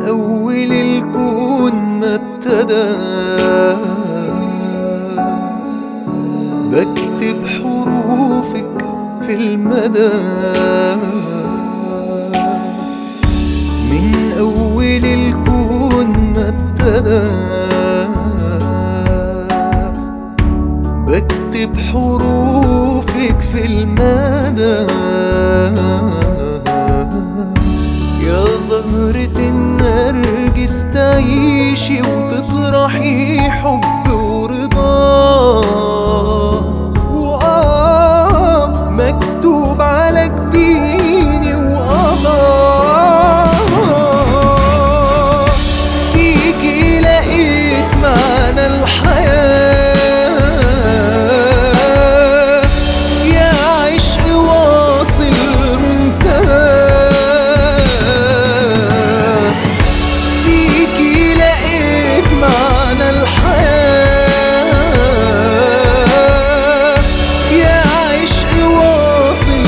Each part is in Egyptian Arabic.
أول الكون ما ابتدى بكتب حروفك في المدى من أول الكون ما ابتدى بكتب حروفك في المدى يا زهرة النرجس تعيشي وتطرحي حب ورضا وآه مكتوب على جبيني وقضاء فيكي لقيت معنى الحياة يا عشق واصل منتهى فيكي لقيت معنى الحياة يا عشق واصل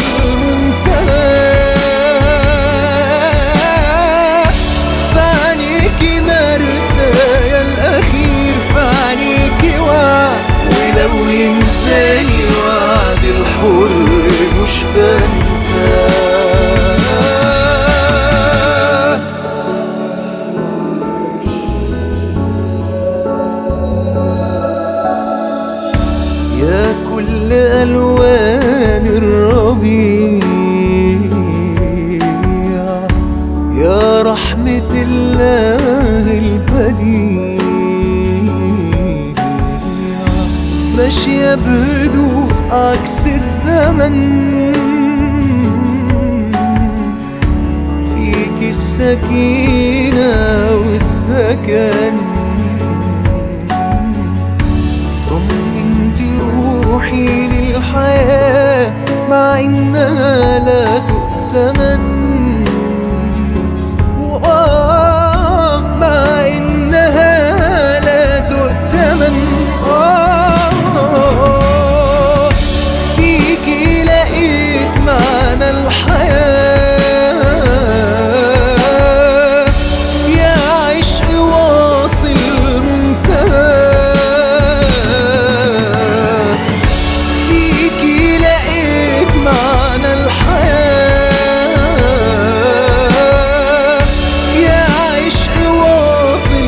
منتهى فعنيكي مرسايا الأخير فعنيكي وعد ولو ينساني وعد الحر مش بنساه يا كل ألوان الربيع يا رحمة الله البديع ماشية بهدوء عكس الزمن فيك السكينة والسكن طمنتي روحي للحياة مع إنها لا تؤتمن وآه مع إنها لا تؤتمن آه فيكي لقيت معنى الحياة يا عشق واصل منتهى فيكي لقيت معنى الحياة يا عشق واصل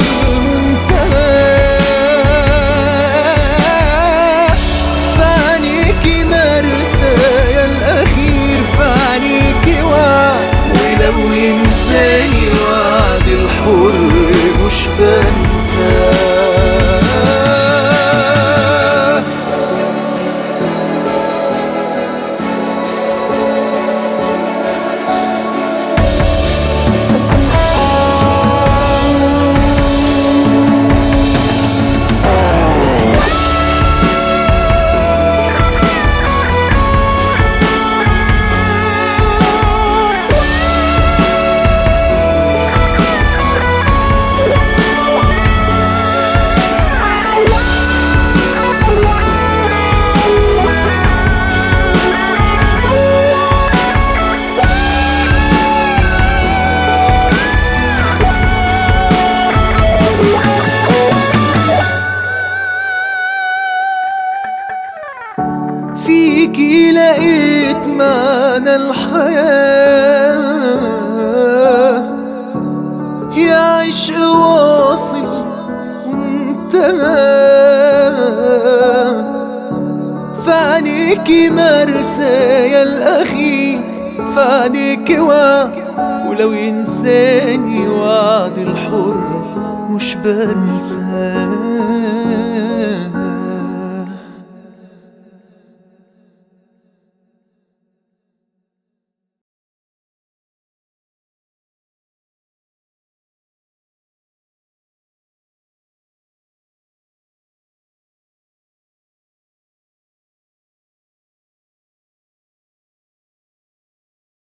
منتهى فعنيكي مرسايا الأخير فعنيكي وعد ولو ينساني وعد الحر مش بنساه فيكي لقيت معنى الحياة يا عشق واصل وانتهى فعنيكي مرسايا الأخير فعنيكي وعد ولو ينساني وعد الحر مش بنساه